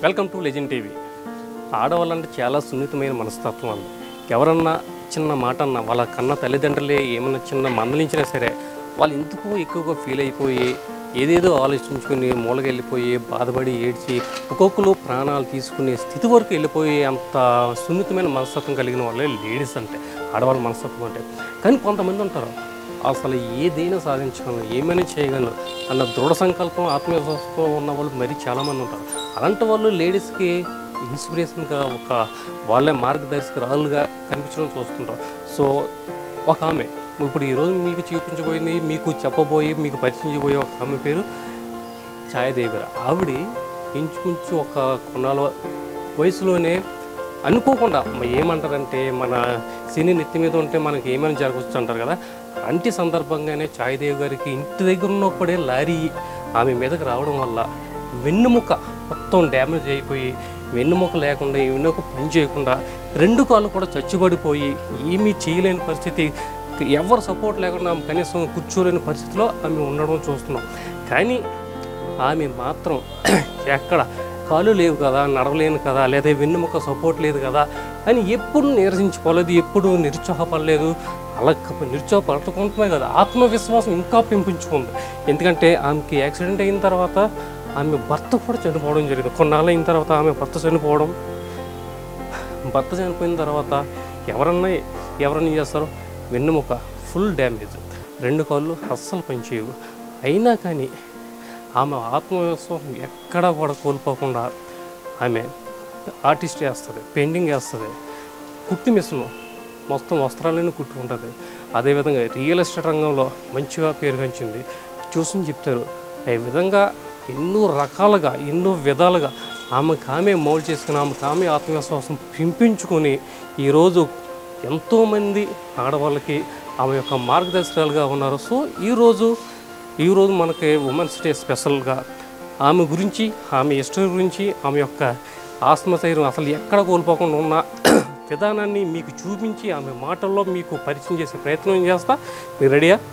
welcome to legend TV ఆడవాళ్ళంటే చాలా సున్నితమైన మనస్తత్వం వాళ్ళు ఎవరన్నా చిన్న మాట అన్నా వాళ్ళ కన్న తల్లిదండ్రులే ఏమన్నా చిన్న మందలించినా సరే వాళ్ళు ఎందుకు ఎక్కువగా ఫీల్ అయిపోయి ఏదేదో ఆలోచించుకుని మూలకెళ్ళిపోయి బాధపడి ఏడ్చి ఒక్కొక్కరు ప్రాణాలు తీసుకునే స్థితి వరకు వెళ్ళిపోయి అంత సున్నితమైన మనస్తత్వం కలిగిన వాళ్ళే లేడీస్ అంటే ఆడవాళ్ళ మనస్తత్వం అంటే కానీ కొంతమంది ఉంటారు అసలు ఏదైనా సాధించగలను ఏమైనా చేయగలను అన్న దృఢ సంకల్పం ఆత్మవిశ్వాసంతో ఉన్న వాళ్ళు మరీ చాలామంది ఉంటారు అలాంటి వాళ్ళు లేడీస్కి ఇన్స్పిరేషన్గా ఒక వాళ్ళే మార్గదర్శకురాలుగా కనిపించడం చూస్తుంటారు సో ఒక ఆమె ఇప్పుడు ఈరోజు మీకు చూపించబోయింది మీకు చెప్పబోయి మీకు పరిచయం చేయబోయే ఒక ఆమె పేరు ఛాయాదేవి గారు ఆవిడ ఇంచుమించు ఒక కొన్నాళ్ళ వయసులోనే అనుకోకుండా మ- ఏమంటారంటే మన సినీ నెత్తి మీద ఉంటే మనకి ఏమైనా జరగవచ్చు అంటారు కదా అంటి సందర్భంగానే ఛాయదేవి గారికి ఇంటి దగ్గర ఉన్నప్పుడే లారీ ఆమె మీదకి రావడం వల్ల వెన్నుముక మొత్తం డ్యామేజ్ అయిపోయి వెన్నుముక లేకుండా వెన్నుముక పని చేయకుండా రెండు కాళ్ళు కూడా చచ్చుబడిపోయి ఏమీ చేయలేని పరిస్థితి ఎవరు సపోర్ట్ లేకుండా ఆమె కనీసం కూర్చోలేని పరిస్థితిలో ఆమె ఉండడం చూస్తున్నాం కానీ ఆమె మాత్రం ఎక్కడ కాలు లేవు కదా నడవలేను కదా లేదా వెన్నుముక సపోర్ట్ లేదు కదా అని ఎప్పుడు నిరసించుకోలేదు ఎప్పుడు నిరుత్సాహపడలేదు అలా క- నిరుత్సాహపడకుండా కదా ఆత్మవిశ్వాసం ఇంకా పెంపించుకుంది ఎందుకంటే ఆమెకి యాక్సిడెంట్ అయిన తర్వాత ఆమె భర్త కూడా చనిపోవడం జరిగింది కొన్నాళ్ళు అయిన తర్వాత ఆమె భర్త చనిపోవడం భర్త చనిపోయిన తర్వాత ఎవరన్నా ఎవరన్నా చేస్తారో వెన్నుముక ఫుల్ డ్యామేజ్ రెండు కాళ్ళు అస్సలు పనిచేయవు అయినా కానీ ఆమె ఆత్మవిశ్వాసం ఎక్కడా కూడా కోల్పోకుండా ఆమె ఆర్టిస్ట్ వేస్తుంది పెయింటింగ్ వేస్తుంది కుట్టి మిషన్ మొత్తం వస్త్రాలను కుట్టుకుంటుంది అదేవిధంగా రియల్ ఎస్టేట్ రంగంలో మంచిగా పేరుగంచింది చూసి చెప్తారు ఈ విధంగా ఎన్నో రకాలుగా ఎన్నో విధాలుగా ఆమెకు ఆమె మౌల్డ్ చేసుకుని ఆమెకు ఆమె ఆత్మవిశ్వాసం పెంపించుకొని ఈరోజు ఎంతోమంది ఆడవాళ్ళకి ఆమె యొక్క మార్గదర్శకాలుగా ఉన్నారు సో ఈరోజు ఈరోజు మనకి ఉమెన్స్ డే స్పెషల్గా ఆమె గురించి ఆమె హిస్టరీ గురించి ఆమె యొక్క ఆత్మశైర్యం అసలు ఎక్కడ కోల్పోకుండా ఉన్న విధానాన్ని మీకు చూపించి ఆమె మాటల్లో మీకు పరిచయం చేసే ప్రయత్నం చేస్తా మీరు రెడీయా